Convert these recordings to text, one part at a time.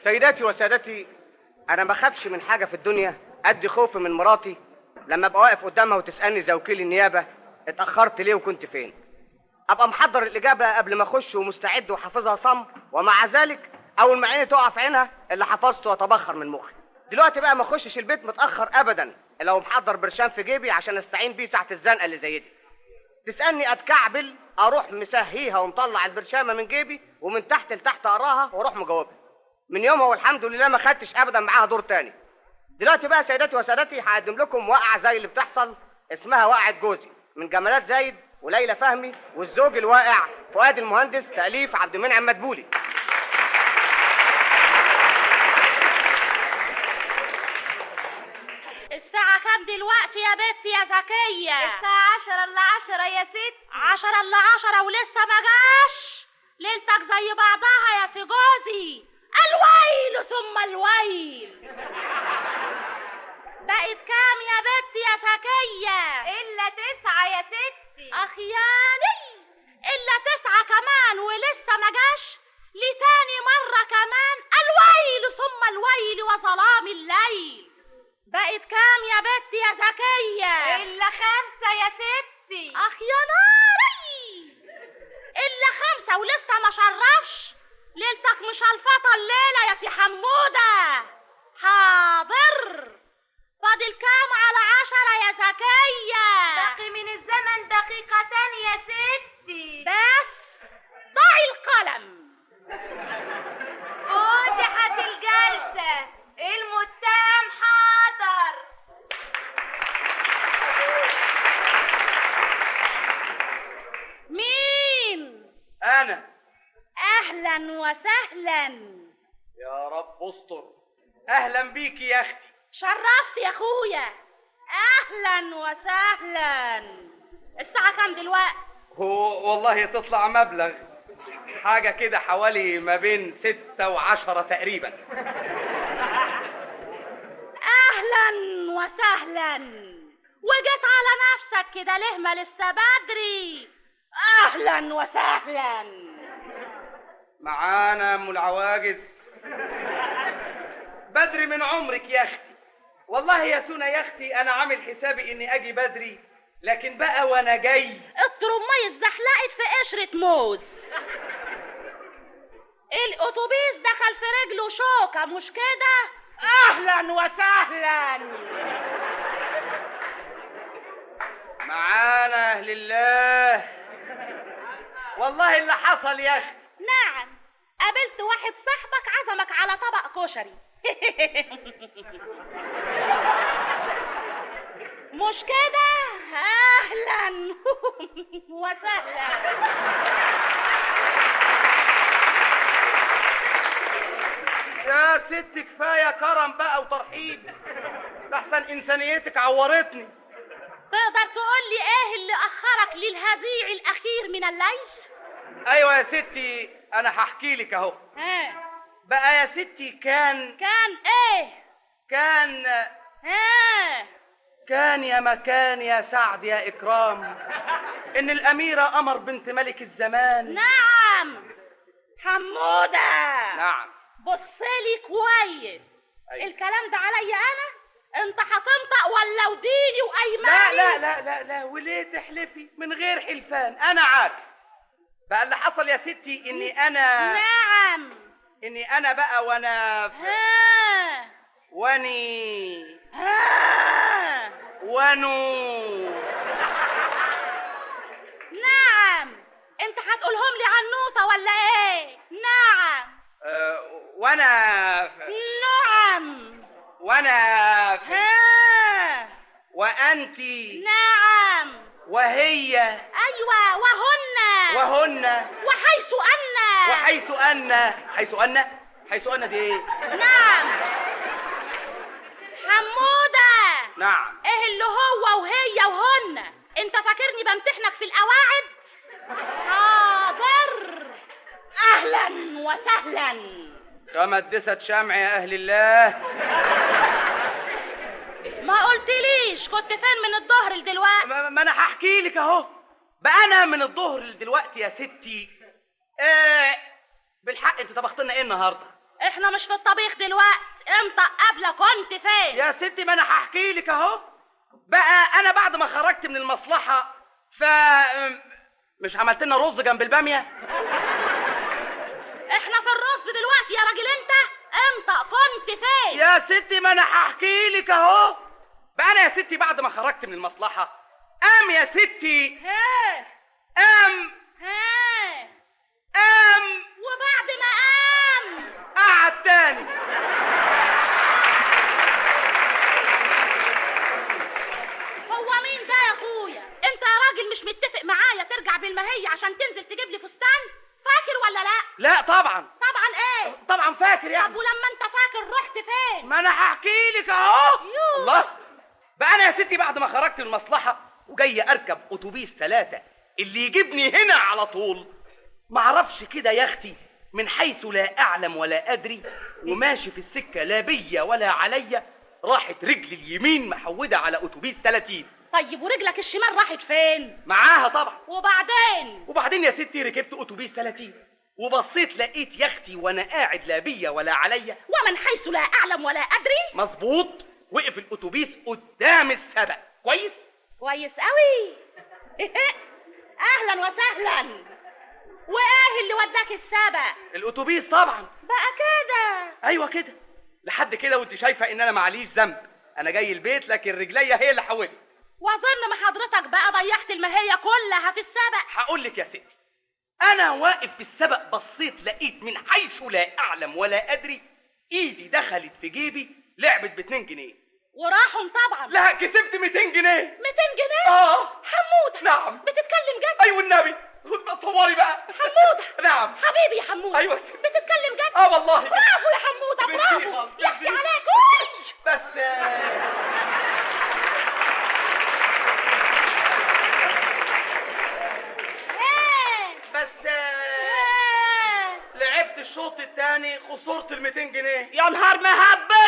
سيداتي وسادتي انا ما اخافش من حاجه في الدنيا قد خوفي من مراتي لما ابقى واقف قدامها وتسالني زي وكيل النيابه اتاخرت ليه وكنت فين ابقى محضر الاجابه قبل ما اخش ومستعد وحافظها صم ومع ذلك اول ما عيني تقع في عينها اللي حفظته واتبخر من مخي دلوقتي بقى ما اخشش البيت متاخر ابدا لو محضر برشام في جيبي عشان استعين بيه ساعه الزنقه اللي زي دي تسالني اتكعبل اروح مسهيها ومطلع البرشامه من جيبي ومن تحت لتحت اقراها واروح مجاوبها من يومها والحمد لله ما خدتش ابدا معاها دور تاني دلوقتي بقى سيداتي وسادتي هقدم لكم وقعه زي اللي بتحصل اسمها وقعه جوزي من جمالات زايد وليلى فهمي والزوج الواقع فؤاد المهندس تاليف عبد المنعم مدبولي الساعة كام دلوقتي يا بنت يا زكية؟ الساعة عشرة إلا عشرة يا ستي عشرة إلا عشرة ولسه ما جاش ليلتك زي بعضها يا سي جوزي الويل ثم الويل بقت كام يا بنت يا زكية؟ إلا تسعة يا ستي أخياني إلا تسعة كمان ولسه ما جاش لتاني مرة كمان الويل ثم الويل وظلام الليل بقت كام يا بنت يا زكية؟ إلا خمسة يا ستي أخ يا ناري إلا خمسة ولسه ما شرفش ليلتك مشلفطة الليلة يا سي حمودة حاضر فاضل كام على عشرة يا زكية باقي من الزمن دقيقتان يا ستي بس ضعي القلم فتحت الجلسة المتهم حاضر مين انا أهلا وسهلا يا رب استر اهلا بيكي يا اختي شرفت يا اخويا اهلا وسهلا الساعة كام دلوقتي؟ هو والله تطلع مبلغ حاجة كده حوالي ما بين ستة وعشرة تقريبا اهلا وسهلا وجيت على نفسك كده ليه ما لسه بدري اهلا وسهلا معانا ام العواجز بدري من عمرك يا اختي والله يا سونا يا اختي انا عامل حسابي اني اجي بدري لكن بقى وانا جاي الترمية اتزحلقت في قشرة موز الاتوبيس دخل في رجله شوكة مش كده اهلا وسهلا معانا اهل الله والله اللي حصل يا اختي نعم قابلت واحد صاحبك عزمك على طبق كشري مش كده اهلا وسهلا يا ست كفايه كرم بقى وترحيب لحسن انسانيتك عورتني تقدر تقول لي ايه اللي اخرك للهزيع الاخير من الليل ايوه يا ستي انا هحكي لك اهو ها بقى يا ستي كان كان ايه كان ها كان يا مكان يا سعد يا إكرام إن الأميرة قمر بنت ملك الزمان نعم حمودة نعم بصلي كويس أيوة. الكلام ده عليا انا انت هتنطق ولا وديني لا وايماني لا لا لا لا وليه تحلفي من غير حلفان أنا عارف بقى اللي حصل يا ستي إني أنا نعم إني أنا بقى وأنا في- ها واني ها ونو نعم انت هتقولهم لي عنوطه ولا ايه نعم آه، وأنا في- نعم وأنا في- ها وأنتي نعم وهي ايوه وهن وهن وحيث ان وحيث أن حيث أن حيث أن دي إيه؟ نعم حموده نعم ايه اللي هو وهي وهن انت فاكرني بمتحنك في القواعد حاضر اهلا وسهلا تمدست شمع يا أهل الله ما قلتليش كنت فين من الظهر لدلوقتي ما ما أنا هحكي لك أهو بقى أنا من الظهر لدلوقتي يا ستي آه بالحق أنت طبخت لنا إيه النهاردة؟ احنا مش في الطبيخ دلوقتي انت قبل كنت فين يا ستي ما انا هحكي لك اهو بقى انا بعد ما خرجت من المصلحه ف مش عملت لنا رز جنب الباميه احنا في الرصد دلوقتي يا راجل انت انت كنت فين يا ستي ما انا هحكي لك اهو بقى انا يا ستي بعد ما خرجت من المصلحه قام يا ستي ها قام ها قام وبعد ما قام قعد تاني هو مين ده يا اخويا انت يا راجل مش متفق معايا ترجع بالمهية عشان تنزل تجيب لي فستان فاكر ولا لا لا طبعا طبعا ايه طبعا فاكر طب يعني ولما انت فاكر رحت فين ما انا هحكي لك اهو يوه. الله بقى انا يا ستي بعد ما خرجت من المصلحه وجاي اركب اتوبيس ثلاثه اللي يجيبني هنا على طول معرفش كده يا اختي من حيث لا اعلم ولا ادري وماشي في السكه لا بيا ولا عليا راحت رجلي اليمين محوده على اتوبيس 30 طيب ورجلك الشمال راحت فين معاها طبعا وبعدين وبعدين يا ستي ركبت اتوبيس 30 وبصيت لقيت يا اختي وانا قاعد لا بيا ولا عليا ومن حيث لا اعلم ولا ادري مظبوط وقف الاتوبيس قدام السبق كويس كويس قوي اهلا وسهلا وايه اللي وداك السبق الاتوبيس طبعا بقى كده ايوه كده لحد كده وانت شايفه ان انا معليش ذنب انا جاي البيت لكن رجليا هي اللي حولت واظن ما حضرتك بقى ضيعت المهية كلها في السبق هقول لك يا ستي انا واقف في السبق بصيت لقيت من حيث لا اعلم ولا ادري ايدي دخلت في جيبي لعبت ب 2 جنيه وراحهم طبعا لا كسبت 200 جنيه 200 جنيه اه حمودة نعم. بتتكلم جد ايوه النبي تصوري بقى حمودة نعم حبيبي يا حمودة ايوه يا ستي. بتتكلم جد اه والله كده. برافو يا حمودة ميرسي برافو خالص، يحكي ميرسي. عليك أوي. بس آه، ايه بس آه، ايه لعبت الشوط الثاني خسرت ال 200 جنيه يا نهار مهبب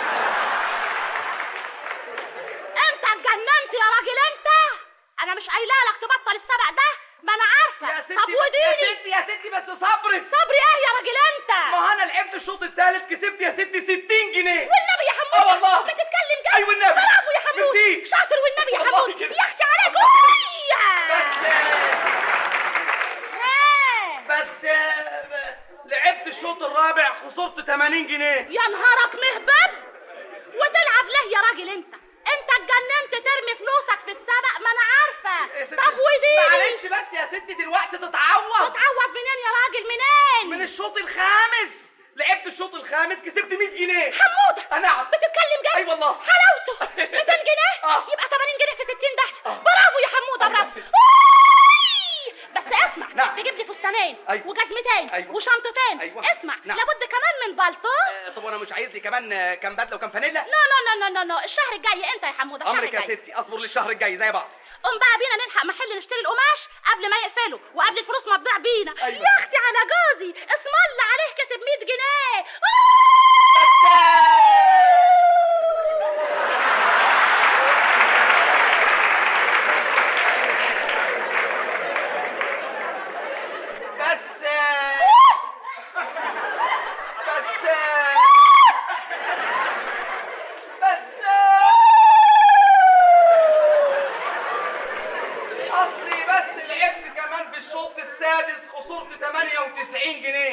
انت اتجننت يا راجل انت انا مش قايله لك تبطل السبق ده ما انا عارفه يا ستي طب يا وديني ستي يا ستي بس صبري صبري ايه يا راجل انت ما هو انا لعبت الشوط الثالث كسبت يا ستي 60 جنيه والنبي يا حمود اه والله. بتتكلم جد أيوة النبي. برافو يا حمود ميرسي. شاطر والنبي يا والله حمود كده. يختي عليك بس أوي. آه، ايه بس آه، لعبت الشوط الرابع خسرت 80 جنيه يا نهارك مهبب وتلعب ليه يا راجل انت انت اتجننت ترمي فلوسك في السبق ما انا يا عارفه ستي، طب وديني معلش بس يا ستي دلوقتي تتعوض تتعوض منين يا راجل منين من الشوط الخامس لعبت الشوط الخامس كسبت 100 جنيه حموده آه، نعم بتتكلم جد أي والله. حلاوته 200 جنيه آه. يبقى 80 جنيه في 60 ده آه. برافو يا حموده أيوة برافو يا ستي. أوي. بس اسمع نعم. تجيب لي فستانين أيوة. وجزمتين أيوة. وشنطتين أيوة. اسمع نعم. لابد كمان من بالطو آه، طب وانا مش عايز لي كمان آه، كام بدله وكام فانيلا نو نو نو نو نو نو الشهر الجاي انت يا حموده الشهر امرك يا الجاي ستي اصبر للشهر الجاي زي بعض قوم بقى بينا نلحق محل نشتري القماش قبل ما يقفلوا وقبل الفلوس ما تضيع بينا أيوة. يا اختي على جوزي اسم الله عليه كسب 100 جنيه بس بس بس بس اصلي بس لعبت كمان في الشوط السادس خسرت 98 جنيه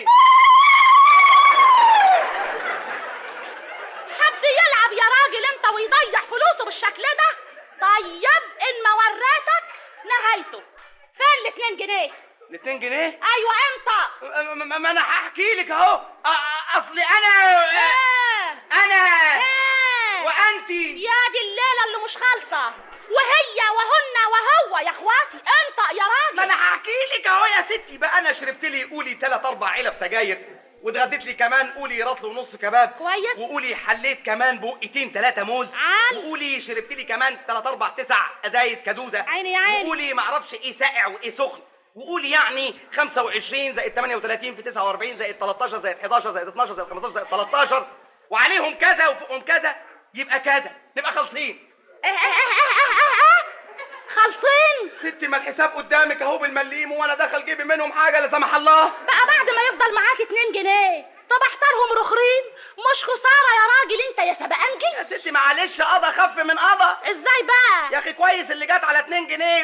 حد يلعب يا راجل انت ويضيع فلوسه بالشكل ده طيب ان ما وراتك نهايته فين الاتنين جنيه ال 2 جنيه ايوه انت ما- ما ما انا هحكي لك اهو أ- أ- اصلي انا ايه انا ايه وانتي يا دي الليله اللي مش خالصه وهي وهن وهو يا اخواتي انت يا ما راجل انا هحكي لك اهو يا ستي بقى انا شربت لي قولي ثلاث اربع علب سجاير واتغديت لي كمان قولي رطل ونص كباب كويس. وقولي حليت كمان بقتين ثلاثه موز عال. وقولي شربت لي كمان ثلاث اربع تسع ازايز كازوزه عيني يا عيني. وقولي معرفش ايه ساقع وايه سخن وقولي يعني 25 زائد 38 في 49 زائد 13 زائد 11 زائد 12 زائد 15 زائد 13 وعليهم كذا وفوقهم كذا يبقى كذا نبقى خالصين اه اه اه اه اه اه. خالصين ستي ما الحساب قدامك اهو بالمليم وانا دخل جيبي منهم حاجه لا سمح الله بقى بعد ما يفضل معاك اتنين جنيه طب احترهم رخرين مش خساره يا راجل انت يا سبقنجي يا ستي معلش قضى خف من قضى ازاي بقى يا اخي كويس اللي جت على 2 جنيه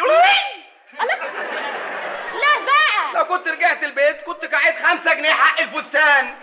لا بقى لو كنت رجعت البيت كنت قاعد 5 جنيه حق الفستان